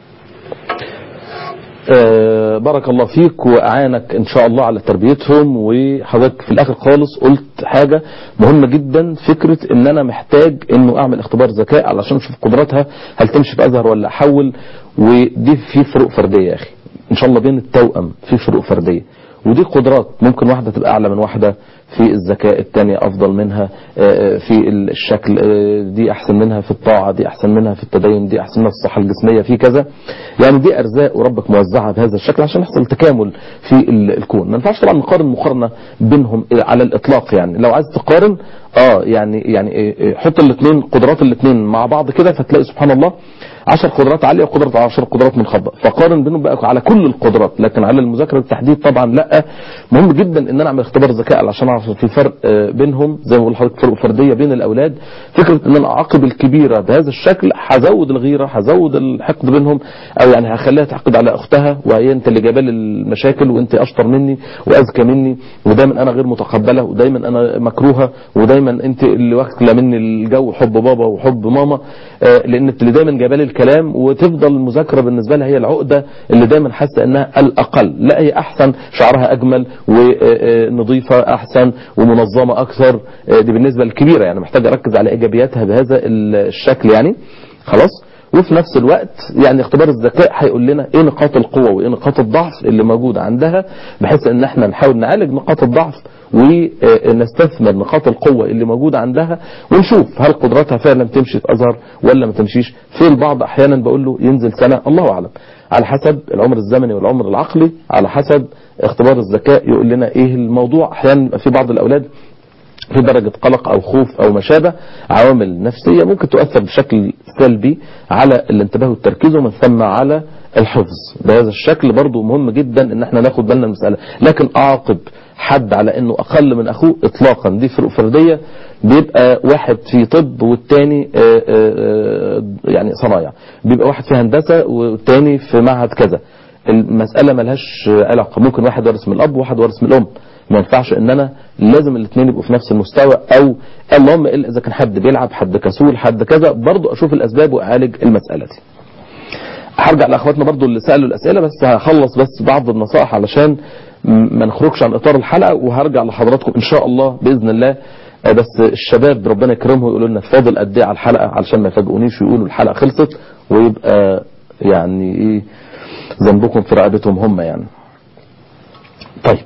Speaker 2: آه، بارك الله فيك وأعانك إن شاء الله على تربيتهم وحضرتك في الآخر خالص قلت حاجة مهمة جدا فكرة إن أنا محتاج إنه أعمل اختبار ذكاء علشان أشوف قدراتها هل تمشي في أزهر ولا أحول ودي في فروق فردية يا أخي إن شاء الله بين التوأم في فروق فردية ودي قدرات ممكن واحدة تبقى أعلى من واحدة في الذكاء الثانية أفضل منها آه، في الشكل آه، دي أحسن منها في الطاعة دي أحسن منها في التدين دي أحسن منها في الصحة الجسمية في كذا يعني دي أرزاق وربك موزعها بهذا الشكل عشان يحصل تكامل في ال- الكون ما ينفعش طبعا نقارن مقارنة بينهم على الإطلاق يعني لو عايز تقارن اه يعني يعني آه، آه، حط الاثنين قدرات الاثنين مع بعض كده فتلاقي سبحان الله 10 قدرات عالية وقدرات 10 قدرات منخفضة فقارن بينهم بقى على كل القدرات لكن على المذاكرة بالتحديد طبعا لا مهم جدا ان انا اعمل اختبار ذكاء عشان اعرف في فرق آه، بينهم زي ما بقول لحضرتك فروق فردية بين الاولاد فكرة ان انا اعاقب الكبيرة بهذا الشكل هزود الغيرة هزود الحقد بينهم او يعني هخليها تحقد على اختها وهي انت اللي جايبه لي المشاكل وانت اشطر مني واذكى مني ودايما انا غير متقبلة ودايما انا مكروهة ودايما انت اللي واكله مني الجو حب بابا وحب ماما آه، لان انت اللي دايما جايبه لي الكلام وتفضل المذاكره بالنسبه لها هي العقده اللي دايما حاسه انها الاقل لا هي احسن شعرها اجمل ونظيفه احسن ومنظمه اكثر آه، دي بالنسبه للكبيره يعني محتاجه اركز على ايجابياتها بهذا الشكل يعني خلاص وفي نفس الوقت يعني اختبار الذكاء هيقول لنا ايه نقاط القوة وايه نقاط الضعف اللي موجودة عندها بحيث ان احنا نحاول نعالج نقاط الضعف ونستثمر نقاط القوة اللي موجودة عندها ونشوف هل قدراتها فعلا تمشي في ازهر ولا ما تمشيش في البعض احيانا بقول له ينزل سنة الله اعلم على حسب العمر الزمني والعمر العقلي على حسب اختبار الذكاء يقول لنا ايه الموضوع احيانا يبقى في بعض الاولاد في درجة قلق أو خوف أو ما شابه عوامل نفسية ممكن تؤثر بشكل سلبي على الانتباه والتركيز ومن ثم على الحفظ بهذا الشكل برضو مهم جدا ان احنا ناخد بالنا من المسألة لكن اعاقب حد على انه اقل من اخوه اطلاقا دي فروق فردية بيبقى واحد في طب والتاني آآ آآ يعني صنايع بيبقى واحد في هندسة والتاني في معهد كذا المسألة ملهاش علاقة ممكن واحد وارث من الاب وواحد وارث من الام ما ينفعش ان انا لازم الاثنين يبقوا في نفس المستوى او اللهم الا اذا كان حد بيلعب حد كسول حد كذا برضو اشوف الاسباب واعالج المسألة دي هرجع لاخواتنا برضو اللي سألوا الاسئلة بس هخلص بس بعض النصائح علشان ما نخرجش عن اطار الحلقة وهرجع لحضراتكم ان شاء الله باذن الله بس الشباب ربنا يكرمهم يقولوا لنا فاضل قد ايه على الحلقة علشان ما يفاجئونيش ويقولوا الحلقة خلصت ويبقى يعني ايه ذنبكم في رقبتهم هم يعني طيب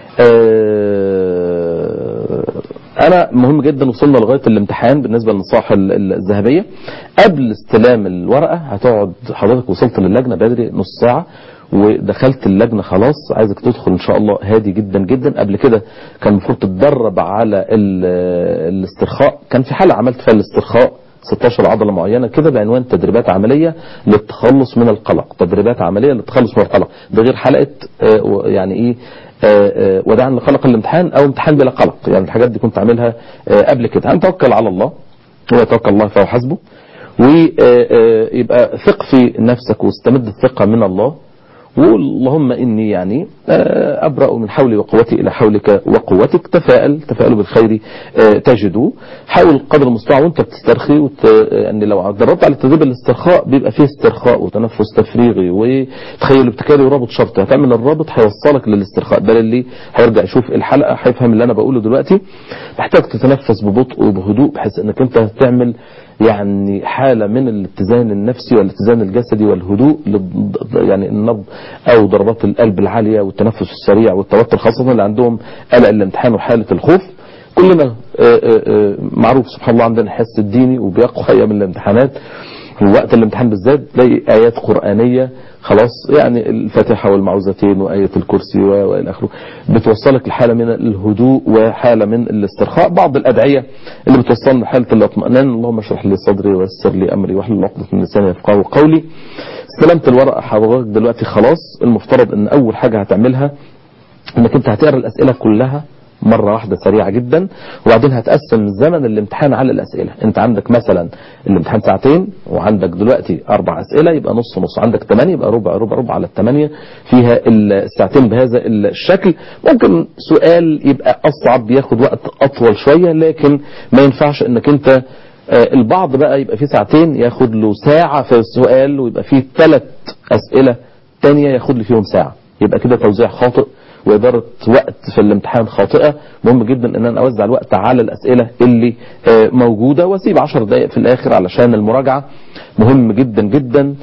Speaker 2: انا مهم جدا وصلنا لغاية الامتحان بالنسبة للنصائح الذهبية قبل استلام الورقة هتقعد حضرتك وصلت للجنة بدري نص ساعة ودخلت اللجنة خلاص عايزك تدخل ان شاء الله هادي جدا جدا قبل كده كان المفروض تتدرب على الاسترخاء كان في حلقة عملت فيها الاسترخاء 16 عضلة معينة كده بعنوان تدريبات عملية للتخلص من القلق تدريبات عملية للتخلص من القلق ده غير حلقة يعني ايه وداعا لقلق الامتحان او امتحان بلا قلق يعني الحاجات دي كنت عاملها قبل كده هنتوكل على الله ويتوكل الله فهو حسبه ويبقى ثق في نفسك واستمد الثقة من الله وقول اللهم إني يعني أبرأ من حولي وقوتي إلى حولك وقوتك تفائل تفائل بالخير تجده حاول قدر المستطاع وانت بتسترخي وت... يعني لو جربت على تدريب الاسترخاء بيبقى فيه استرخاء وتنفس تفريغي وتخيل ابتكاري ورابط شرطي هتعمل الرابط هيوصلك للاسترخاء ده اللي هيرجع يشوف الحلقة هيفهم اللي أنا بقوله دلوقتي محتاج تتنفس ببطء وبهدوء بحيث انك انت تعمل يعني حالة من الاتزان النفسي والاتزان الجسدي والهدوء يعني النبض او ضربات القلب العالية والتنفس السريع والتوتر خاصة اللي عندهم قلق الامتحان وحالة الخوف كلنا معروف سبحان الله عندنا الحس الديني وبيقوى ايام الامتحانات ووقت الامتحان بالذات تلاقي ايات قرآنية خلاص يعني الفاتحة والمعوذتين وآية الكرسي وإلى آخره بتوصلك لحالة من الهدوء وحالة من الاسترخاء بعض الأدعية اللي بتوصلنا لحالة الاطمئنان اللهم اشرح لي صدري ويسر لي أمري واحلل عقدة من لساني يفقهوا قولي استلمت الورقة حضرتك دلوقتي خلاص المفترض ان أول حاجة هتعملها انك انت هتقرا الأسئلة كلها مرة واحدة سريعة جدا وبعدين هتقسم زمن الامتحان على الأسئلة انت عندك مثلا الامتحان ساعتين وعندك دلوقتي أربع أسئلة يبقى نص نص عندك ثمانية يبقى ربع ربع ربع على الثمانية فيها الساعتين بهذا الشكل ممكن سؤال يبقى أصعب ياخد وقت أطول شوية لكن ما ينفعش انك انت البعض بقى يبقى فيه ساعتين ياخد له ساعة في السؤال ويبقى فيه ثلاث أسئلة تانية ياخد لي فيهم ساعة يبقى كده توزيع خاطئ وإدارة وقت في الامتحان خاطئة مهم جدا ان انا اوزع الوقت على الاسئلة اللي موجودة واسيب 10 دقائق في الاخر علشان المراجعة مهم جدا جدا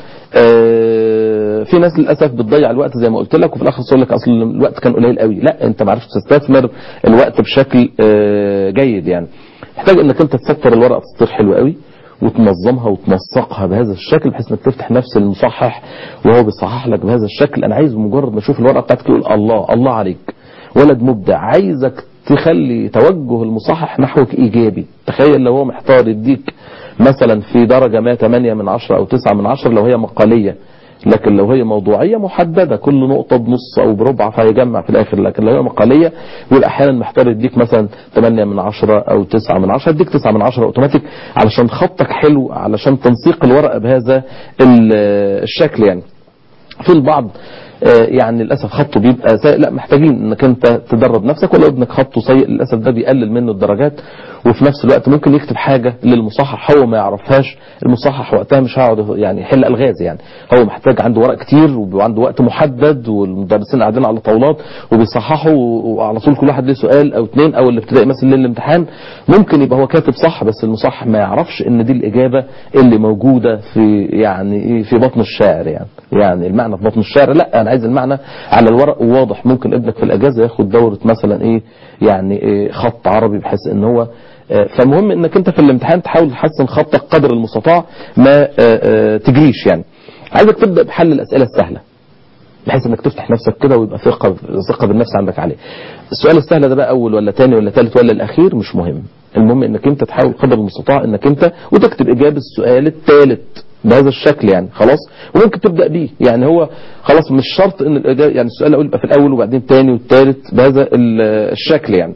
Speaker 2: في ناس للأسف بتضيع الوقت زي ما قلت لك وفي الاخر تقول لك اصل الوقت كان قليل قوي لا انت ما عرفتش تستثمر الوقت بشكل جيد يعني محتاج انك انت تسطر الورقة تسطير حلو قوي وتنظمها وتنسقها بهذا الشكل بحيث انك تفتح نفس المصحح وهو بيصحح لك بهذا الشكل انا عايز بمجرد ما اشوف الورقه بتاعتك يقول الله الله عليك ولد مبدع عايزك تخلي توجه المصحح نحوك ايجابي تخيل لو هو محتار يديك مثلا في درجة ما 8 من 10 او 9 من 10 لو هي مقالية لكن لو هي موضوعية محددة كل نقطة بنص او بربع فهيجمع في الاخر لكن لو هي مقالية يبقى احيانا محتار يديك مثلا 8 من 10 او 9 من 10 يديك 9 من 10 اوتوماتيك علشان خطك حلو علشان تنسيق الورقة بهذا الشكل يعني في البعض يعني للأسف خطه بيبقى سيء لا محتاجين انك انت تدرب نفسك ولو ابنك خطه سيء للأسف ده بيقلل منه الدرجات وفي نفس الوقت ممكن يكتب حاجة للمصحح هو ما يعرفهاش المصحح وقتها مش هيقعد يعني يحل الغاز يعني هو محتاج عنده ورق كتير وعنده وقت محدد والمدرسين قاعدين على طاولات وبيصححوا وعلى طول كل واحد ليه سؤال او اتنين او الابتدائي مثلا للامتحان ممكن يبقى هو كاتب صح بس المصحح ما يعرفش ان دي الاجابة اللي موجودة في يعني ايه في بطن الشاعر يعني يعني المعنى في بطن الشعر لا انا عايز المعنى على الورق وواضح ممكن ابنك في الاجازه ياخد دوره مثلا ايه يعني إيه خط عربي بحيث ان هو آه، فالمهم انك انت في الامتحان تحاول تحسن خطك قدر المستطاع ما آه، آه، تجريش يعني عايزك تبدا بحل الاسئله السهله بحيث انك تفتح نفسك كده ويبقى ثقه ثقه بالنفس عندك عليه السؤال السهل ده بقى اول ولا تاني ولا تالت ولا الاخير مش مهم المهم انك انت تحاول قدر المستطاع انك انت وتكتب اجابه السؤال الثالث بهذا الشكل يعني خلاص وممكن تبدا بيه يعني هو خلاص مش شرط ان الإجابة يعني السؤال الاول يبقى في الاول وبعدين الثاني والثالث بهذا ال- الشكل يعني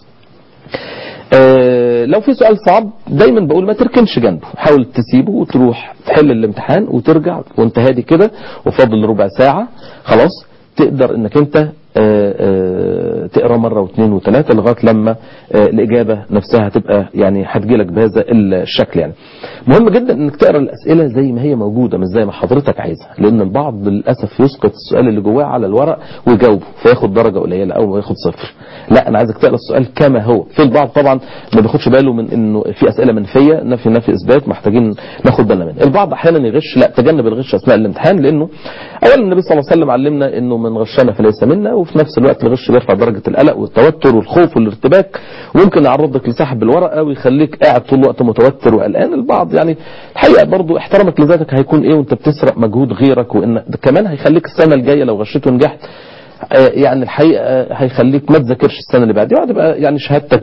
Speaker 2: آه، لو في سؤال صعب دايما بقول ما تركنش جنبه حاول تسيبه وتروح تحل الامتحان وترجع وانت هادي كده وفاضل ربع ساعة خلاص تقدر انك انت آه، آه، تقرا مرة واثنين وثلاثة لغاية لما آه، الإجابة نفسها تبقى يعني هتجيلك بهذا الشكل يعني مهم جدا انك تقرا الأسئلة زي ما هي موجودة مش زي ما حضرتك عايزها لأن البعض للأسف يسقط السؤال اللي جواه على الورق ويجاوبه فياخد درجة قليلة أو ياخد صفر لا أنا عايزك تقرا السؤال كما هو في البعض طبعا ما بياخدش باله من انه في أسئلة منفية نفي نفي إثبات محتاجين ناخد بالنا منها البعض أحيانا يغش لا تجنب الغش أثناء الامتحان لأنه أولا النبي صلى الله عليه وسلم علمنا انه من غشنا فليس منا وفي نفس الوقت الغش بيرفع درجة القلق والتوتر والخوف والارتباك وممكن يعرضك لسحب الورقة ويخليك قاعد طول الوقت متوتر وقلقان البعض يعني الحقيقة برضو احترامك لذاتك هيكون ايه وانت بتسرق مجهود غيرك وان ده كمان هيخليك السنة الجاية لو غشيت ونجحت آه، يعني الحقيقة هيخليك ما تذاكرش السنة اللي بعدها وهتبقى يعني شهادتك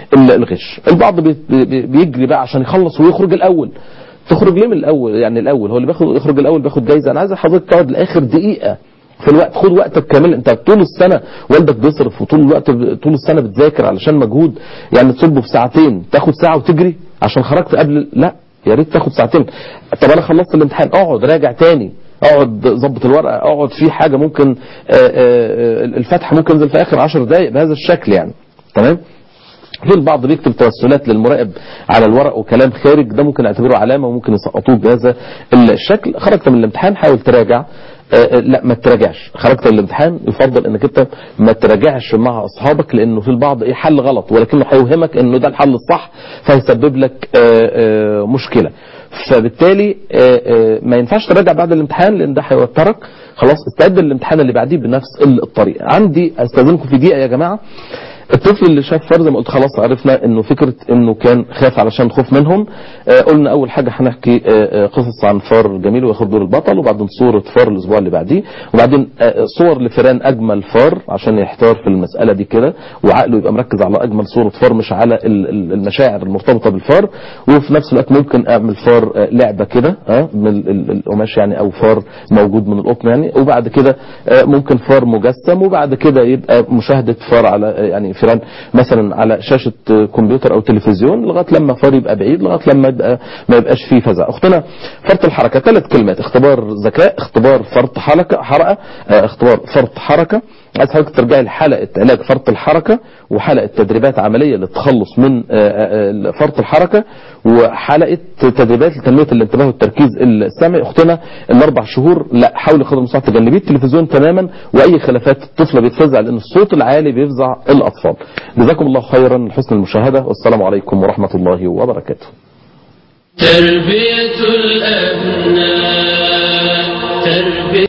Speaker 2: بالغش البعض بي- بي- بيجري بقى عشان يخلص ويخرج الأول تخرج ليه من الأول يعني الأول هو اللي بياخد يخرج الأول بياخد جايزة أنا عايز حضرتك تقعد لآخر دقيقة في الوقت خد وقتك كامل انت طول السنة والدك بيصرف وطول الوقت طول السنة بتذاكر علشان مجهود يعني تصبه في ساعتين تاخد ساعة وتجري عشان خرجت قبل لا يا ريت تاخد ساعتين طب انا خلصت الامتحان اقعد راجع تاني اقعد ظبط الورقة اقعد في حاجة ممكن آآ آآ الفتح ممكن ينزل في اخر عشر دقايق بهذا الشكل يعني تمام في البعض بيكتب توسلات للمراقب على الورق وكلام خارج ده ممكن يعتبره علامة وممكن يسقطوه بهذا الشكل خرجت من الامتحان حاول تراجع آه، آه، لا ما تراجعش خرجت من الامتحان يفضل انك انت ما تراجعش مع اصحابك لانه في البعض ايه حل غلط ولكنه هيوهمك انه ده الحل الصح فهيسبب لك آه، آه، مشكلة فبالتالي آه، آه، ما ينفعش تراجع بعد الامتحان لان ده هيوترك خلاص استعد للامتحان اللي بعديه بنفس الطريقة عندي استاذنكم في دقيقة يا جماعة الطفل اللي شاف فار زي ما قلت خلاص عرفنا انه فكرة انه كان خاف علشان خوف منهم آه قلنا اول حاجة هنحكي آه آه قصص عن فار جميل وياخد دور البطل وبعدين صورة فار الاسبوع اللي بعديه وبعدين آه صور لفيران اجمل فار عشان يحتار في المسألة دي كده وعقله يبقى مركز على اجمل صورة فار مش على ال- ال- المشاعر المرتبطة بالفار وفي نفس الوقت ممكن اعمل فار آه لعبة كده آه من ال- ال- القماش يعني او فار موجود من القطن يعني وبعد كده آه ممكن فار مجسم وبعد كده يبقى مشاهدة فار على آه يعني فيران مثلا على شاشة آه، كمبيوتر او تلفزيون لغاية لما فار يبقى بعيد لغاية لما يبقى ما يبقاش فيه فزع اختنا فرط الحركة ثلاث كلمات اختبار ذكاء اختبار فرط حركة حركة آه، اختبار فرط حركة عايز حضرتك ترجعي لحلقة علاج فرط الحركة وحلقة تدريبات عملية للتخلص من آه، آه، فرط الحركة وحلقة تدريبات لتنمية الانتباه والتركيز السمعي اختنا الاربع شهور لا حاولي قدر المستطاع تجنبيه التلفزيون تماما واي خلافات الطفل بيتفزع لان الصوت العالي بيفزع الاطفال جزاكم الله خيرا لحسن المشاهدة والسلام عليكم ورحمة الله وبركاته
Speaker 1: تربية الأبناء